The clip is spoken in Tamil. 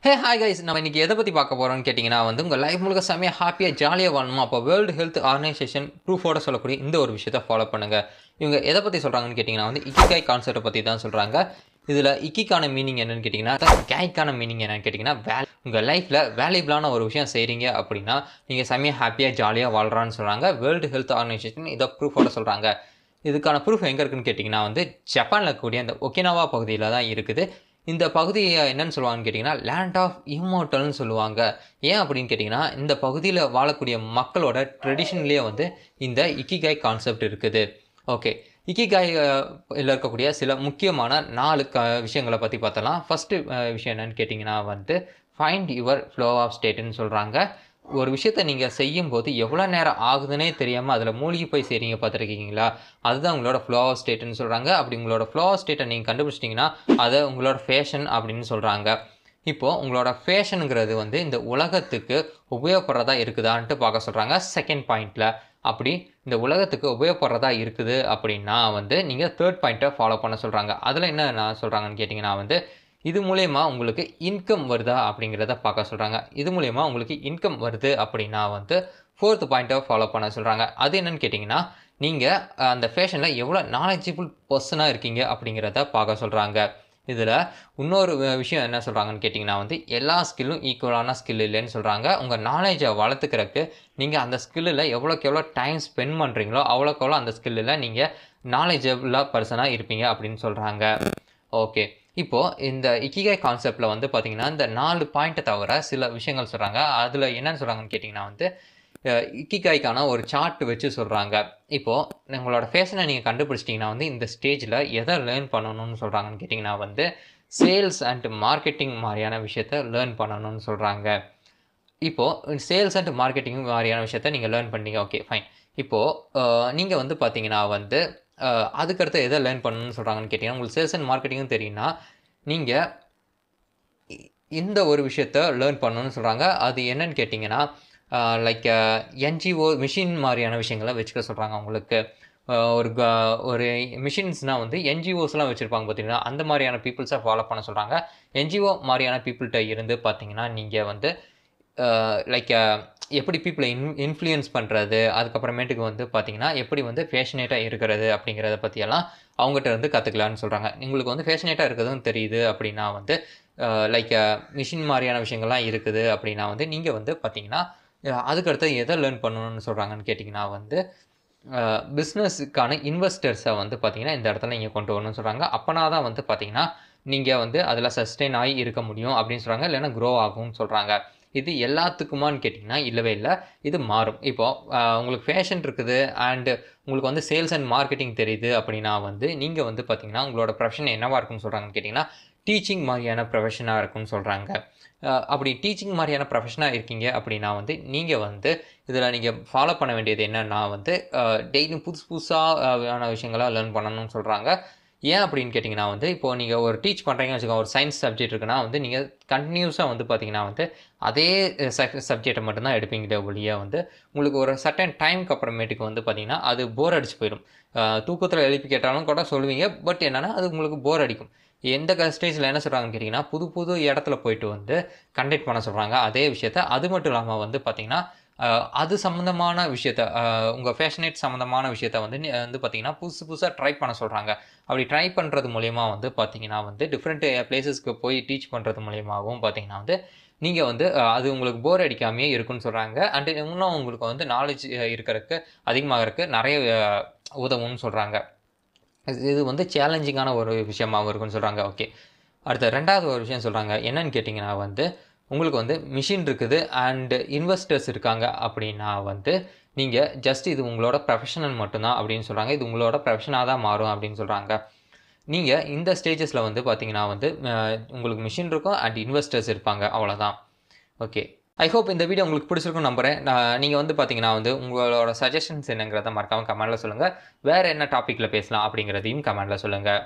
ஹே ஹாய் கைஸ் நம்ம இன்னைக்கு எதை பற்றி பார்க்க போகிறோம்னு கேட்டிங்கன்னா வந்து உங்கள் லைஃப் முழுக்க செம்மையாக ஹாப்பியாக ஜாலியாக வாழணுமா அப்போ வேர்ல்டு ஹெல்த் ஆர்கனைசேஷன் ப்ரூஃபோட சொல்லக்கூடிய இந்த ஒரு விஷயத்தை ஃபாலோ பண்ணுங்கள் இவங்க எதை பற்றி சொல்கிறாங்கன்னு கேட்டிங்கன்னா வந்து இக்கிகாய் கான்செப்டை பற்றி தான் சொல்கிறாங்க இதில் இக்கிக்கான மீனிங் என்னன்னு கேட்டிங்கன்னா கேய்க்கான மீனிங் என்னன்னு கேட்டிங்கன்னா வே உங்கள் லைஃப்பில் வேல்யூபிளான ஒரு விஷயம் செய்கிறீங்க அப்படின்னா நீங்கள் செம்மையாக ஹாப்பியாக ஜாலியாக வாழ்கிறான்னு சொல்கிறாங்க வேர்ல்டு ஹெல்த் ஆர்கனைசேஷன் இதை ப்ரூஃபோட சொல்கிறாங்க இதுக்கான ப்ரூஃப் எங்கே இருக்குன்னு கேட்டிங்கன்னா வந்து ஜப்பானில் கூடிய அந்த ஒக்கினாவா பகுதியில் தான் இருக்குது இந்த பகுதியை என்னன்னு சொல்லுவாங்கன்னு கேட்டிங்கன்னா லேண்ட் ஆஃப் இம்மோட்டல்னு சொல்லுவாங்க ஏன் அப்படின்னு கேட்டிங்கன்னா இந்த பகுதியில் வாழக்கூடிய மக்களோட ட்ரெடிஷன்லேயே வந்து இந்த இக்கிகாய் கான்செப்ட் இருக்குது ஓகே இக்கிகாய் இதில் இருக்கக்கூடிய சில முக்கியமான நாலு க விஷயங்களை பற்றி பார்த்தலாம் ஃபஸ்ட்டு விஷயம் என்னன்னு கேட்டிங்கன்னா வந்து ஃபைண்ட் யுவர் ஃப்ளோ ஆஃப் ஸ்டேட்டுன்னு சொல்கிறாங்க ஒரு விஷயத்த நீங்கள் செய்யும்போது எவ்வளோ நேரம் ஆகுதுன்னே தெரியாமல் அதில் மூழ்கி போய் செய்கிறீங்க பார்த்துருக்கீங்களா அதுதான் உங்களோட ஃப்ளோ ஆஃப் ஸ்டேட்டுன்னு சொல்கிறாங்க அப்படி உங்களோட ஃப்ளோ ஆஃப் ஸ்டேட்டை நீங்கள் கண்டுபிடிச்சிட்டிங்கன்னா அதை உங்களோட ஃபேஷன் அப்படின்னு சொல்கிறாங்க இப்போது உங்களோட ஃபேஷனுங்கிறது வந்து இந்த உலகத்துக்கு உபயோகப்படுறதா இருக்குதான்ட்டு பார்க்க சொல்கிறாங்க செகண்ட் பாயிண்டில் அப்படி இந்த உலகத்துக்கு உபயோகப்படுறதா இருக்குது அப்படின்னா வந்து நீங்கள் தேர்ட் பாயிண்ட்டை ஃபாலோ பண்ண சொல்கிறாங்க அதில் என்ன நான் சொல்கிறாங்கன்னு கேட்டிங்கன்னா வந்து இது மூலயமா உங்களுக்கு இன்கம் வருதா அப்படிங்கிறத பார்க்க சொல்கிறாங்க இது மூலயமா உங்களுக்கு இன்கம் வருது அப்படின்னா வந்து ஃபோர்த் பாயிண்ட்டை ஃபாலோ பண்ண சொல்கிறாங்க அது என்னன்னு கேட்டிங்கன்னா நீங்கள் அந்த ஃபேஷனில் எவ்வளோ நாலேஜபிள் பர்சனாக இருக்கீங்க அப்படிங்கிறத பார்க்க சொல்கிறாங்க இதில் இன்னொரு விஷயம் என்ன சொல்கிறாங்கன்னு கேட்டிங்கன்னா வந்து எல்லா ஸ்கில்லும் ஈக்குவலான ஸ்கில் இல்லைன்னு சொல்கிறாங்க உங்கள் நாலேஜை வளர்த்துக்கிறதுக்கு நீங்கள் அந்த ஸ்கில்லில் எவ்வளோக்கு எவ்வளோ டைம் ஸ்பெண்ட் பண்ணுறீங்களோ அவ்வளோக்கு எவ்வளோ அந்த ஸ்கில்லில் நீங்கள் நாலேஜபிளாக பர்சனாக இருப்பீங்க அப்படின்னு சொல்கிறாங்க ஓகே இப்போது இந்த இக்கிகாய் கான்செப்டில் வந்து பார்த்திங்கன்னா இந்த நாலு பாயிண்ட்டை தவிர சில விஷயங்கள் சொல்கிறாங்க அதில் என்னென்னு சொல்கிறாங்கன்னு கேட்டிங்கன்னா வந்து இக்கிகாய்க்கான ஒரு சார்ட் வச்சு சொல்கிறாங்க இப்போது உங்களோட ஃபேஷனை நீங்கள் கண்டுபிடிச்சிட்டிங்கன்னா வந்து இந்த ஸ்டேஜில் எதை லேர்ன் பண்ணணும்னு சொல்கிறாங்கன்னு கேட்டிங்கன்னா வந்து சேல்ஸ் அண்ட் மார்க்கெட்டிங் மாதிரியான விஷயத்த லேர்ன் பண்ணணும்னு சொல்கிறாங்க இப்போது சேல்ஸ் அண்ட் மார்க்கெட்டிங் மாதிரியான விஷயத்த நீங்கள் லேர்ன் பண்ணீங்க ஓகே ஃபைன் இப்போது நீங்கள் வந்து பார்த்தீங்கன்னா வந்து அதுக்கடுத்து எதை லேர்ன் பண்ணணும்னு சொல்கிறாங்கன்னு கேட்டிங்கன்னா உங்களுக்கு சேல்ஸ் அண்ட் மார்க்கெட்டிங்கும் தெரியும்னா நீங்கள் இந்த ஒரு விஷயத்த லேர்ன் பண்ணணும்னு சொல்கிறாங்க அது என்னன்னு கேட்டிங்கன்னா லைக் என்ஜிஓ மிஷின் மாதிரியான விஷயங்களை வச்சுக்க சொல்கிறாங்க அவங்களுக்கு ஒரு க ஒரு மிஷின்ஸ்னால் வந்து என்ஜிஓஸ்லாம் வச்சுருப்பாங்க பார்த்தீங்கன்னா அந்த மாதிரியான பீப்புள்ஸை ஃபாலோ பண்ண சொல்கிறாங்க என்ஜிஓ மாதிரியான பீப்புள்கிட்ட இருந்து பார்த்தீங்கன்னா நீங்கள் வந்து லைக் எப்படி பீப்புளை இன் இன்ஃப்ளூயன்ஸ் பண்ணுறது அதுக்கப்புறமேட்டுக்கு வந்து பார்த்தீங்கன்னா எப்படி வந்து ஃபேஷனேட்டாக இருக்கிறது அப்படிங்கிறத பற்றியெல்லாம் அவங்ககிட்ட இருந்து கற்றுக்கலான்னு சொல்கிறாங்க உங்களுக்கு வந்து ஃபேஷனேட்டாக இருக்கிறதும் தெரியுது அப்படின்னா வந்து லைக் மிஷின் மாதிரியான விஷயங்கள்லாம் இருக்குது அப்படின்னா வந்து நீங்கள் வந்து பார்த்தீங்கன்னா அதுக்கடுத்து எதை லேர்ன் பண்ணணும்னு சொல்கிறாங்கன்னு கேட்டிங்கன்னா வந்து பிஸ்னஸுக்கான இன்வெஸ்டர்ஸை வந்து பார்த்திங்கன்னா இந்த இடத்துல நீங்கள் கொண்டு வரணும்னு சொல்கிறாங்க அப்போனா தான் வந்து பார்த்திங்கன்னா நீங்கள் வந்து அதில் சஸ்டெயின் ஆகி இருக்க முடியும் அப்படின்னு சொல்கிறாங்க இல்லைன்னா க்ரோ ஆகும்னு சொல்கிறாங்க இது எல்லாத்துக்குமான்னு கேட்டிங்கன்னா இல்லவே இல்லை இது மாறும் இப்போது உங்களுக்கு ஃபேஷன் இருக்குது அண்டு உங்களுக்கு வந்து சேல்ஸ் அண்ட் மார்க்கெட்டிங் தெரியுது அப்படின்னா வந்து நீங்கள் வந்து பார்த்திங்கன்னா உங்களோட ப்ரொஃபஷன் என்னவாக இருக்குன்னு சொல்கிறாங்கன்னு கேட்டிங்கன்னா டீச்சிங் மாதிரியான ப்ரொஃபஷனாக இருக்குன்னு சொல்கிறாங்க அப்படி டீச்சிங் மாதிரியான ப்ரொஃபஷனாக இருக்கீங்க அப்படின்னா வந்து நீங்கள் வந்து இதில் நீங்கள் ஃபாலோ பண்ண வேண்டியது என்னென்னா வந்து டெய்லியும் புதுசு புதுசாக விஷயங்களாக லேர்ன் பண்ணணும்னு சொல்கிறாங்க ஏன் அப்படின்னு கேட்டிங்கன்னா வந்து இப்போது நீங்கள் ஒரு டீச் பண்ணுறீங்கன்னு வச்சுக்கோங்க ஒரு சயின்ஸ் சப்ஜெக்ட் இருக்குன்னா வந்து நீங்கள் கண்டினியூஸாக வந்து பார்த்தீங்கன்னா வந்து அதே சப்ஜெக்டை மட்டும்தான் எடுப்பீங்களே ஒழிய வந்து உங்களுக்கு ஒரு சர்டன் டைமுக்கு அப்புறமேட்டுக்கு வந்து பார்த்தீங்கன்னா அது போர் அடிச்சு போயிடும் தூக்கத்தில் எழுப்பி கேட்டாலும் கூட சொல்லுவீங்க பட் என்னென்னா அது உங்களுக்கு போர் அடிக்கும் எந்த ஸ்டேஜில் என்ன சொல்கிறாங்கன்னு கேட்டிங்கன்னா புது புது இடத்துல போயிட்டு வந்து கண்டக்ட் பண்ண சொல்கிறாங்க அதே விஷயத்த அது மட்டும் இல்லாமல் வந்து பார்த்திங்கன்னா அது சம்மந்தமான விஷயத்த உங்கள் ஃபேஷனேட் சம்மந்தமான விஷயத்த வந்து வந்து பார்த்திங்கன்னா புதுசு புதுசாக ட்ரை பண்ண சொல்கிறாங்க அப்படி ட்ரை பண்ணுறது மூலயமா வந்து பார்த்திங்கன்னா வந்து டிஃப்ரெண்ட் பிளேசஸ்க்கு போய் டீச் பண்ணுறது மூலியமாகவும் பார்த்திங்கன்னா வந்து நீங்கள் வந்து அது உங்களுக்கு போர் அடிக்காமையே இருக்குன்னு சொல்கிறாங்க அண்டு இன்னும் உங்களுக்கு வந்து நாலேஜ் இருக்கிறதுக்கு அதிகமாகறதுக்கு நிறைய உதவும்னு சொல்கிறாங்க இது வந்து சேலஞ்சிங்கான ஒரு விஷயமாகவும் இருக்குன்னு சொல்கிறாங்க ஓகே அடுத்த ரெண்டாவது ஒரு விஷயம் சொல்கிறாங்க என்னன்னு கேட்டிங்கன்னா வந்து உங்களுக்கு வந்து மிஷின் இருக்குது அண்டு இன்வெஸ்டர்ஸ் இருக்காங்க அப்படின்னா வந்து நீங்கள் ஜஸ்ட் இது உங்களோட ப்ரொஃபஷனல் மட்டும்தான் அப்படின்னு சொல்கிறாங்க இது உங்களோட ப்ரொஃபஷனாக தான் மாறும் அப்படின்னு சொல்கிறாங்க நீங்கள் இந்த ஸ்டேஜஸில் வந்து பார்த்தீங்கன்னா வந்து உங்களுக்கு மிஷின் இருக்கும் அண்ட் இன்வெஸ்டர்ஸ் இருப்பாங்க அவ்வளோதான் ஓகே ஐ ஹோப் இந்த வீடியோ உங்களுக்கு பிடிச்சிருக்கும் நம்புறேன் நான் நீங்கள் வந்து பார்த்தீங்கன்னா வந்து உங்களோட சஜஷன்ஸ் என்னங்கிறத மறக்காமல் கமெண்ட்டில் சொல்லுங்கள் வேறு என்ன டாப்பிக்கில் பேசலாம் அப்படிங்கிறதையும் கமெண்ட்டில் சொல்லுங்கள்